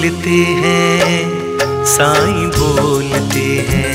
बोलते हैं साईं बोलते हैं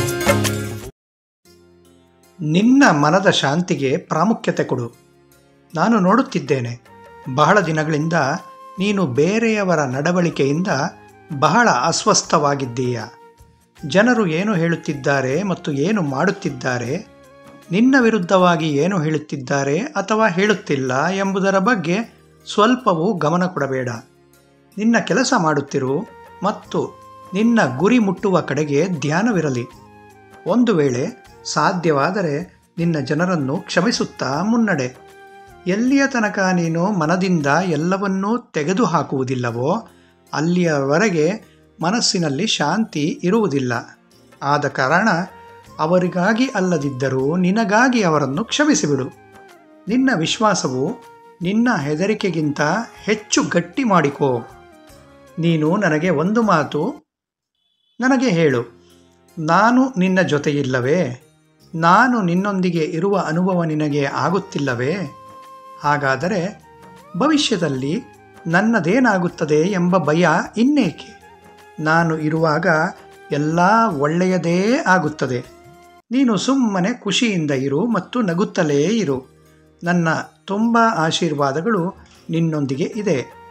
ನಿನ್ನ ಮನದ ಶಾಂತಿಗೆ ಪ್ರಾಮುಖ್ಯತೆ ಕೊಡು ನಾನು ನೋಡುತ್ತಿದ್ದೇನೆ ಬಹಳ ದಿನಗಳಿಂದ ನೀನು ಬೇರೆಯವರ ನಡವಳಿಕೆಯಿಂದ ಬಹಳ ಅಸ್ವಸ್ಥವಾಗಿದ್ದೀಯ ಜನರು ಏನು ಹೇಳುತ್ತಿದ್ದಾರೆ ಮತ್ತು ಏನು ಮಾಡುತ್ತಿದ್ದಾರೆ ನಿನ್ನ ವಿರುದ್ಧವಾಗಿ ಏನು ಹೇಳುತ್ತಿದ್ದಾರೆ ಅಥವಾ ಹೇಳುತ್ತಿಲ್ಲ ಎಂಬುದರ ಬಗ್ಗೆ ಸ್ವಲ್ಪವೂ ಗಮನ ಕೊಡಬೇಡ ನಿನ್ನ ಕೆಲಸ ಮಾಡುತ್ತಿರು ಮತ್ತು ನಿನ್ನ ಗುರಿ ಮುಟ್ಟುವ ಕಡೆಗೆ ಧ್ಯಾನವಿರಲಿ ಒಂದು ವೇಳೆ ಸಾಧ್ಯವಾದರೆ ನಿನ್ನ ಜನರನ್ನು ಕ್ಷಮಿಸುತ್ತಾ ಮುನ್ನಡೆ ಎಲ್ಲಿಯ ತನಕ ನೀನು ಮನದಿಂದ ಎಲ್ಲವನ್ನೂ ತೆಗೆದುಹಾಕುವುದಿಲ್ಲವೋ ಅಲ್ಲಿಯವರೆಗೆ ಮನಸ್ಸಿನಲ್ಲಿ ಶಾಂತಿ ಇರುವುದಿಲ್ಲ ಆದ ಕಾರಣ ಅವರಿಗಾಗಿ ಅಲ್ಲದಿದ್ದರೂ ನಿನಗಾಗಿ ಅವರನ್ನು ಕ್ಷಮಿಸಿಬಿಡು ನಿನ್ನ ವಿಶ್ವಾಸವು ನಿನ್ನ ಹೆದರಿಕೆಗಿಂತ ಹೆಚ್ಚು ಗಟ್ಟಿ ಮಾಡಿಕೋ ನೀನು ನನಗೆ ಒಂದು ಮಾತು ನನಗೆ ಹೇಳು ನಾನು ನಿನ್ನ ಜೊತೆಯಿಲ್ಲವೇ ನಾನು ನಿನ್ನೊಂದಿಗೆ ಇರುವ ಅನುಭವ ನಿನಗೆ ಆಗುತ್ತಿಲ್ಲವೇ ಹಾಗಾದರೆ ಭವಿಷ್ಯದಲ್ಲಿ ನನ್ನದೇನಾಗುತ್ತದೆ ಎಂಬ ಭಯ ಇನ್ನೇಕೆ ನಾನು ಇರುವಾಗ ಎಲ್ಲ ಒಳ್ಳೆಯದೇ ಆಗುತ್ತದೆ ನೀನು ಸುಮ್ಮನೆ ಖುಷಿಯಿಂದ ಇರು ಮತ್ತು ನಗುತ್ತಲೇ ಇರು ನನ್ನ ತುಂಬ ಆಶೀರ್ವಾದಗಳು ನಿನ್ನೊಂದಿಗೆ ಇದೆ